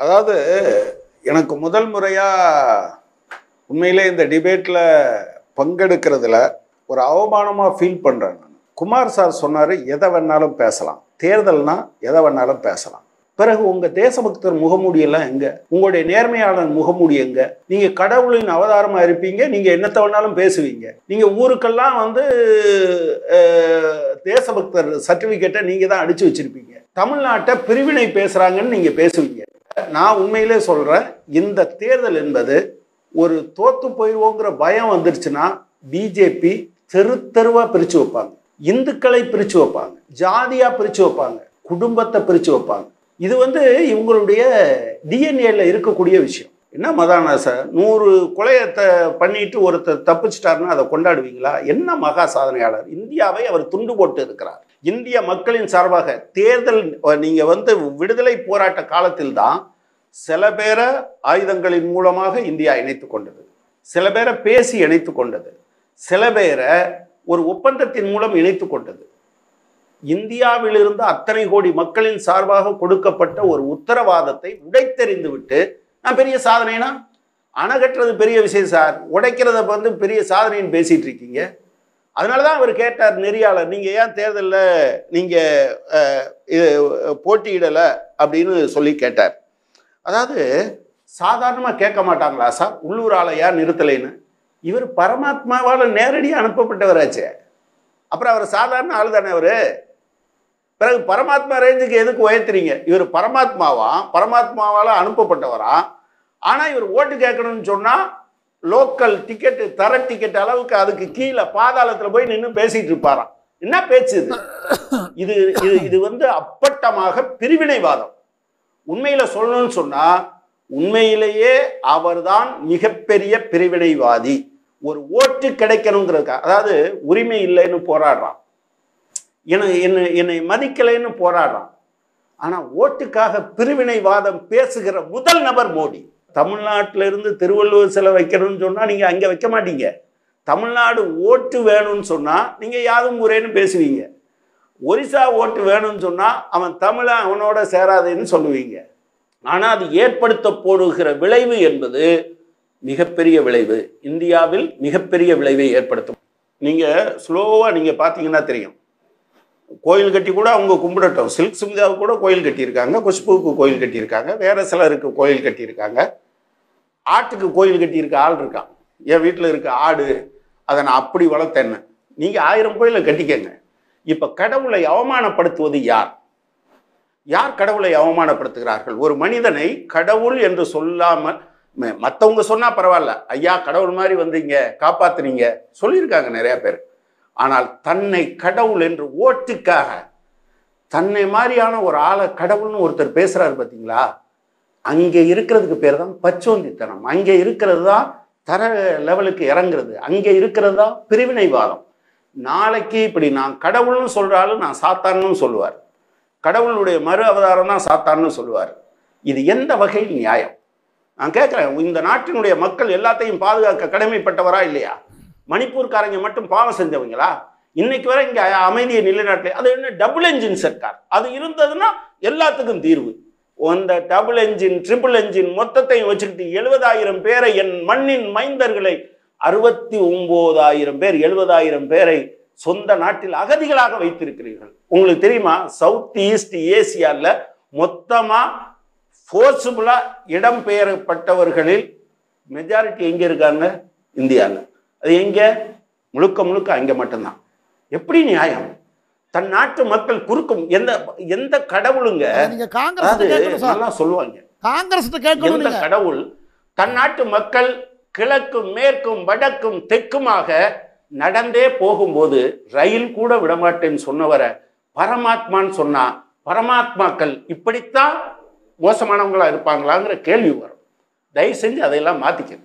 அதாவது எனக்கு முதல் முறையாக உண்மையிலே இந்த டிபேட்டில் பங்கெடுக்கிறதுல ஒரு அவமானமாக ஃபீல் பண்ணுறேன் நான் குமார் சார் சொன்னார் எதை வேணாலும் பேசலாம் தேர்தல்னா எதை வேணாலும் பேசலாம் பிறகு உங்கள் தேசபக்தர் முகமூடியெல்லாம் எங்க உங்களுடைய நேர்மையாளர் முகமூடி எங்க நீங்கள் கடவுளின் அவதாரமாக இருப்பீங்க நீங்கள் என்னத்தை வேணாலும் பேசுவீங்க நீங்கள் ஊருக்கெல்லாம் வந்து அஹ், தேசபக்தர் சர்டிஃபிகேட்டை நீங்கள் தான் அடித்து வச்சிருப்பீங்க தமிழ்நாட்டை பிரிவினை பேசுகிறாங்கன்னு நீங்கள் பேசுவீங்க நான் உண்மையிலே சொல்கிறேன் இந்த தேர்தல் என்பது ஒரு தோத்து போயிடுவோங்கிற பயம் வந்துருச்சுன்னா பிஜேபி தெரு தெருவாக பிரித்து வைப்பாங்க இந்துக்களை பிரித்து வைப்பாங்க ஜாதியாக பிரித்து வைப்பாங்க குடும்பத்தை பிரித்து வைப்பாங்க இது வந்து இவங்களுடைய டிஎன்ஏல இருக்கக்கூடிய விஷயம் என்ன மதானா சார் நூறு கொலையத்தை பண்ணிட்டு ஒருத்தர் தப்பிச்சிட்டாருன்னா அதை கொண்டாடுவீங்களா என்ன மகா சாதனையாளர் இந்தியாவை அவர் துண்டு போட்டு இருக்கிறார் இந்திய மக்களின் சார்பாக தேர்தல் நீங்க வந்து விடுதலை போராட்ட காலத்தில் தான் சில பேரை ஆயுதங்களின் மூலமாக இந்தியா இணைத்து கொண்டது சில பேரை பேசி இணைத்து கொண்டது சில பேரை ஒரு ஒப்பந்தத்தின் மூலம் இணைத்து கொண்டது இந்தியாவிலிருந்து அத்தனை கோடி மக்களின் சார்பாக கொடுக்கப்பட்ட ஒரு உத்தரவாதத்தை உடைத்தெறிந்து விட்டு நான் பெரிய சாதனைனா அணகட்டுறது பெரிய விஷயம் சார் உடைக்கிறத வந்து பெரிய சாதனைன்னு பேசிட்டு இருக்கீங்க அதனால தான் அவர் கேட்டார் நெறியாளர் நீங்கள் ஏன் தேர்தலில் நீங்கள் போட்டியிடலை அப்படின்னு சொல்லி கேட்டார் அதாவது சாதாரணமாக கேட்க மாட்டாங்களா சார் உள்ளூர் ஆளை ஏன் நிறுத்தலைன்னு இவர் பரமாத்மாவால் நேரடியாக அனுப்பப்பட்டவராச்சே அப்புறம் அவர் சாதாரண ஆள் தானே அவர் பிறகு பரமாத்மா ரேஞ்சுக்கு எதுக்கு உயர்த்துறீங்க இவர் பரமாத்மாவா பரமாத்மாவால் அனுப்பப்பட்டவரா ஆனால் இவர் ஓட்டு கேட்கணும்னு சொன்னால் லோக்கல் டிக்கெட்டு தர டிக்கெட் அளவுக்கு அதுக்கு கீழே பாதாளத்தில் போய் நின்று பேசிட்டு இருப்பாராம் என்ன பேச்சு இது இது இது இது வந்து அப்பட்டமாக பிரிவினைவாதம் உண்மையில சொல்லணும்னு சொன்னா உண்மையிலேயே அவர்தான் மிகப்பெரிய பிரிவினைவாதி ஒரு ஓட்டு கிடைக்கணுங்கிறதுக்காக அதாவது உரிமை இல்லைன்னு போராடுறான் என்னை என்னை என்னை மதிக்கலைன்னு போராடுறான் ஆனா ஓட்டுக்காக பிரிவினைவாதம் பேசுகிற முதல் நபர் மோடி தமிழ்நாட்டில இருந்து திருவள்ளுவர் சிலை வைக்கணும்னு சொன்னா நீங்க அங்க வைக்க மாட்டீங்க தமிழ்நாடு ஓட்டு வேணும்னு சொன்னா நீங்க யாதும் முறைன்னு பேசுவீங்க ஒரிசா ஓட்டு வேணும்னு சொன்னா அவன் தமிழன் அவனோட சேராதேன்னு சொல்லுவீங்க ஆனா அது ஏற்படுத்த போடுகிற விளைவு என்பது மிகப்பெரிய விளைவு இந்தியாவில் மிகப்பெரிய விளைவை ஏற்படுத்தும் நீங்க ஸ்லோவா நீங்க பார்த்தீங்கன்னா தெரியும் கோயில் கட்டி கூட அவங்க கும்பிடட்டும் சில்க் சுமிதாவுக்கு கூட கோயில் கட்டியிருக்காங்க குஷ்புவுக்கு கோயில் கட்டியிருக்காங்க வேற சிலருக்கு கோயில் கட்டியிருக்காங்க ஆட்டுக்கு கோயில் கட்டியிருக்க ஆள் இருக்கான் என் வீட்டில் இருக்க ஆடு அதை நான் அப்படி வளர்த்தேன்னு நீங்கள் ஆயிரம் கோயிலை கட்டிக்கங்க இப்போ கடவுளை அவமானப்படுத்துவது யார் யார் கடவுளை அவமானப்படுத்துகிறார்கள் ஒரு மனிதனை கடவுள் என்று சொல்லாமல் ம- மத்தவங்க சொன்னா பரவாயில்ல ஐயா கடவுள் மாதிரி வந்தீங்க காப்பாத்துனீங்க சொல்லியிருக்காங்க நிறைய பேர் ஆனால் தன்னை கடவுள் என்று ஓட்டுக்காக தன்னை மாதிரியான ஒரு ஆளை கடவுள்னு ஒருத்தர் பேசுறாரு பார்த்தீங்களா அங்கே இருக்கிறதுக்கு பேர் தான் பச்சோந்தித்தனம் அங்கே இருக்கிறது தான் தர லெவலுக்கு இறங்குறது அங்கே இருக்கிறது தான் பிரிவினைவாதம் நாளைக்கு இப்படி நான் கடவுள்னு சொல்றாலும் நான் சாத்தான்னு சொல்லுவார் கடவுளுடைய மறு அவதாரம் தான் சாத்தான்னு சொல்லுவார் இது எந்த வகையில் நியாயம் நான் கேட்குறேன் இந்த நாட்டினுடைய மக்கள் எல்லாத்தையும் பாதுகாக்க கடமைப்பட்டவரா இல்லையா மணிப்பூர்காரங்க மட்டும் பாவம் செஞ்சவங்களா இன்னைக்கு வரை இங்க அமைதியை நிலைநாட்டல அது என்ன டபுள் என்ஜின் சர்க்கார் அது இருந்ததுன்னா எல்லாத்துக்கும் தீர்வு அந்த டபுள் என்ஜின் ட்ரிபிள் என்ஜின் மொத்தத்தையும் வச்சுக்கிட்டு எழுபதாயிரம் பேரை என் மண்ணின் மைந்தர்களை அறுபத்தி ஒன்பதாயிரம் பேர் எழுபதாயிரம் பேரை சொந்த நாட்டில் அகதிகளாக வைத்திருக்கிறீர்கள் உங்களுக்கு தெரியுமா சவுத் ஈஸ்ட் ஏசியால மொத்தமா ஃபோர்ஸபுளா இடம்பெயரப்பட்டவர்களில் மெஜாரிட்டி எங்க இருக்காங்க இந்தியாவில் அது எங்க முழுக்க முழுக்க அங்க மட்டும்தான் எப்படி நியாயம் தன் நாட்டு மக்கள் குறுக்கும் எந்த எந்த கடவுளுங்க அதை நீங்க காங்கிரஸ் அதாவது கேட்கணும் சார் நல்லா சொல்லுவாங்க காங்கிரஸ் கேட்கணும் எந்த நீங்க கடவுள் தன் நாட்டு மக்கள் கிழக்கும் மேற்கும் வடக்கும் தெற்குமாக நடந்தே போகும்போது ரயில் கூட விடமாட்டேன்னு சொன்னவரை பரமாத்மான்னு சொன்னா பரமாத்மாக்கள் இப்படித்தான் மோசமானவங்களா இருப்பாங்களாங்கிற கேள்வி வரும் தயவு செஞ்சு அதையெல்லாம் மாத்திக்கணும்